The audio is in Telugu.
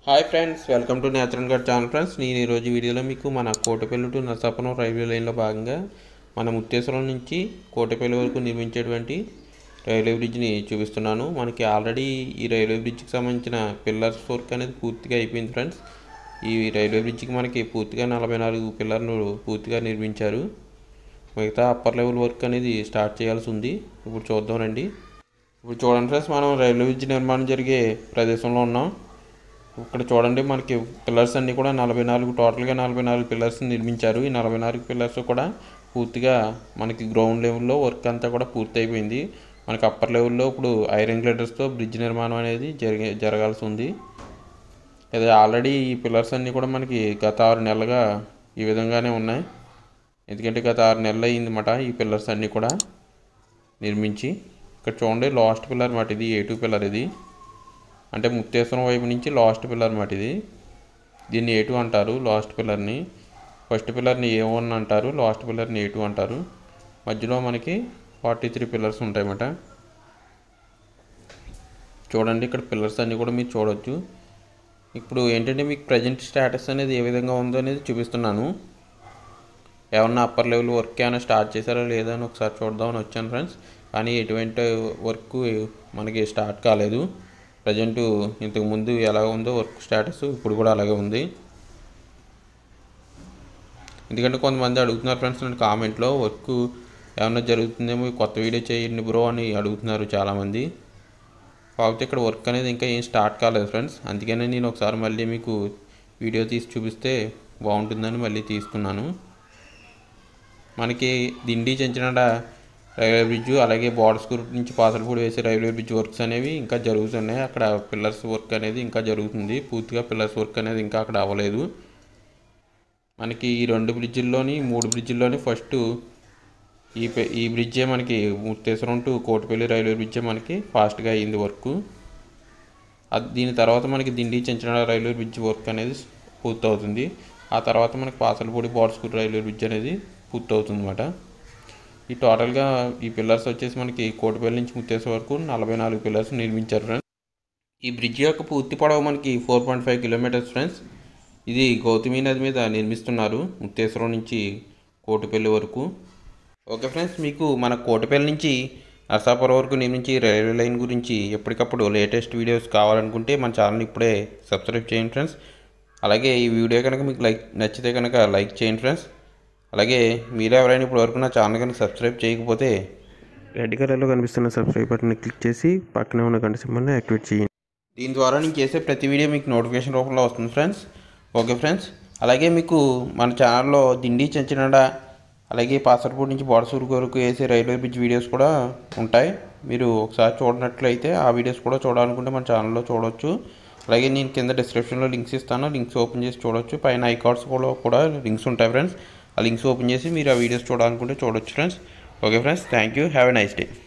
hi friends welcome to natural గడ్ ఛానల్ ఫ్రెండ్స్ నేను ఈరోజు వీడియోలో మీకు మన కోటపల్లి టు నరసాపురం రైల్వే లైన్లో భాగంగా మన ముత్తేశ్వరం నుంచి కోటపల్లి వరకు నిర్మించేటువంటి రైల్వే బ్రిడ్జ్ని చూపిస్తున్నాను మనకి ఆల్రెడీ ఈ రైల్వే బ్రిడ్జ్కి సంబంధించిన పిల్లర్స్ వర్క్ అనేది పూర్తిగా అయిపోయింది ఫ్రెండ్స్ ఈ రైల్వే బ్రిడ్జ్కి మనకి పూర్తిగా నలభై నాలుగు పిల్లర్లు పూర్తిగా నిర్మించారు మిగతా అప్పర్ లెవెల్ వర్క్ అనేది స్టార్ట్ చేయాల్సి ఉంది ఇప్పుడు చూద్దాం రండి ఇప్పుడు చూడండి ఫ్రెండ్స్ మనం రైల్వే బ్రిడ్జ్ నిర్మాణం జరిగే ప్రదేశంలో ఉన్నాం ఇక్కడ చూడండి మనకి పిల్లర్స్ అన్నీ కూడా నలభై నాలుగు టోటల్గా నలభై నాలుగు పిల్లర్స్ నిర్మించారు ఈ నలభై నాలుగు పిల్లర్స్ కూడా పూర్తిగా మనకి గ్రౌండ్ లెవెల్లో వర్క్ అంతా కూడా పూర్తి అయిపోయింది మనకి అప్పర్ లెవెల్లో ఇప్పుడు ఐరన్ గ్లేటర్స్తో బ్రిడ్జ్ నిర్మాణం అనేది జరిగే జరగాల్సి ఉంది ఇది ఆల్రెడీ ఈ పిల్లర్స్ అన్నీ కూడా మనకి గత ఆరు నెలలుగా ఈ విధంగానే ఉన్నాయి ఎందుకంటే గత ఆరు నెలలు అయిందన్నమాట ఈ పిల్లర్స్ అన్నీ కూడా నిర్మించి ఇక్కడ చూడండి లాస్ట్ పిల్లర్ మాట ఇది ఏ టూ పిల్లర్ ఇది అంటే ముక్తేశ్వరం వైపు నుంచి లాస్ట్ పిల్లర్ మాట ఇది దీన్ని ఏ టూ అంటారు లాస్ట్ పిల్లర్ని ఫస్ట్ పిల్లర్ని ఏ వన్ అంటారు లాస్ట్ పిల్లర్ని ఏ టూ అంటారు మధ్యలో మనకి ఫార్టీ త్రీ పిల్లర్స్ ఉంటాయన్నమాట చూడండి ఇక్కడ పిల్లర్స్ అన్నీ కూడా మీరు చూడొచ్చు ఇప్పుడు ఏంటంటే మీకు ప్రజెంట్ స్టేటస్ అనేది ఏ విధంగా ఉందో అనేది చూపిస్తున్నాను ఏమన్నా అప్పర్ లెవెల్ వర్క్ ఏమైనా స్టార్ట్ చేశారా లేదా అని ఒకసారి చూద్దామని వచ్చాను ఫ్రెండ్స్ కానీ ఎటువంటి వర్క్ మనకి స్టార్ట్ కాలేదు ప్రజెంట్ ఇంతకు ముందు ఎలా ఉందో వర్క్ స్టేటస్ ఇప్పుడు కూడా అలాగే ఉంది ఎందుకంటే కొంతమంది అడుగుతున్నారు ఫ్రెండ్స్ నేను కామెంట్లో వర్క్ ఏమన్నా జరుగుతుందేమో కొత్త వీడియో చేయండి బ్రో అని అడుగుతున్నారు చాలామంది కాకపోతే ఇక్కడ వర్క్ అనేది ఇంకా ఏం స్టార్ట్ కాలేదు ఫ్రెండ్స్ అందుకనే నేను ఒకసారి మళ్ళీ మీకు వీడియో తీసి చూపిస్తే బాగుంటుందని మళ్ళీ తీస్తున్నాను మనకి దిండి చెంచినాడ రైల్వే బ్రిడ్జ్ అలాగే బోర్డర్స్కూర్ నుంచి పాసలపూడి వేసే రైల్వే బ్రిడ్జ్ వర్క్స్ అనేవి ఇంకా జరుగుతున్నాయి అక్కడ పిల్లర్స్ వర్క్ అనేది ఇంకా జరుగుతుంది పూర్తిగా పిల్లర్స్ వర్క్ అనేది ఇంకా అక్కడ అవ్వలేదు మనకి ఈ రెండు బ్రిడ్జిల్లోని మూడు బ్రిడ్జిల్లోని ఫస్ట్ ఈ పె- ఈ బ్రిడ్జే మనకి ముత్తేశ్వరం టు కోటిపల్లి రైల్వే బ్రిడ్జే మనకి ఫాస్ట్గా అయ్యింది వర్క్ అది దీని తర్వాత మనకి Dindi Chenchanada railway bridge work అనేది పూర్తవుతుంది ఆ తర్వాత మనకి పాసలపూడి బోర్డ్స్కూర్ రైల్వే బ్రిడ్జ్ అనేది పూర్తవుతుంది అనమాట ఈ టోటల్గా ఈ పిల్లర్స్ వచ్చేసి మనకి కోటిపల్లి నుంచి ముత్తేశ్వరం వరకు నలభై నాలుగు పిల్లర్స్ నిర్మించారు ఫ్రెండ్స్ ఈ బ్రిడ్జ్ యొక్క పూర్తి పొడవు మనకి four point five kilometres friends ఇది గౌతమి నది మీద నిర్మిస్తున్నారు ముత్తేశ్వరం నుంచి కోటిపల్లి వరకు ఓకే ఫ్రెండ్స్ మీకు మన కోటిపల్లి నుంచి నర్సాపురం వరకు నిర్మించి రైల్వే లైన్ గురించి ఎప్పటికప్పుడు లేటెస్ట్ వీడియోస్ కావాలనుకుంటే మన ఛానల్ ఇప్పుడే సబ్స్క్రైబ్ చేయండి ఫ్రెండ్స్ అలాగే ఈ వీడియో కనుక మీకు లైక్ నచ్చితే కనుక లైక్ చేయండి ఫ్రెండ్స్ అలాగే మీరు ఎవరైనా ఇప్పుడు వరకు నా ఛానల్ కనుక సబ్స్క్రైబ్ చేయకపోతే రెడ్ కలర్లో కనిపిస్తున్న సబ్స్క్రైబ్ బటన్ క్లిక్ చేసి పక్కనే ఉన్న గంట సింబల్ని యాక్టివేట్ చేయండి దీని ద్వారా నేను చేసే ప్రతి వీడియో మీకు నోటిఫికేషన్ రూపంలో వస్తుంది ఫ్రెండ్స్ ఓకే ఫ్రెండ్స్ అలాగే మీకు మన ఛానల్లో దిండి చెంచినాడ అలాగే పాసర్పూర్ నుంచి బోడసూరు వరకు వేసే రైల్వే బ్రిడ్జ్ వీడియోస్ కూడా ఉంటాయి మీరు ఒకసారి చూడనట్లయితే ఆ వీడియోస్ కూడా చూడాలనుకుంటే మన ఛానల్లో చూడొచ్చు అలాగే నేను కింద డిస్క్రిప్షన్లో లింక్స్ ఇస్తాను లింక్స్ ఓపెన్ చేసి చూడొచ్చు పైన ఐకార్డ్స్ కూడా కూడా లింక్స్ ఉంటాయి ఫ్రెండ్స్ ఆ లింక్స్ ఓపెన్ చేసి మీరు ఆ వీడియోస్ చూడాలనుకుంటే చూడొచ్చు friends okay friends thank you have a nice day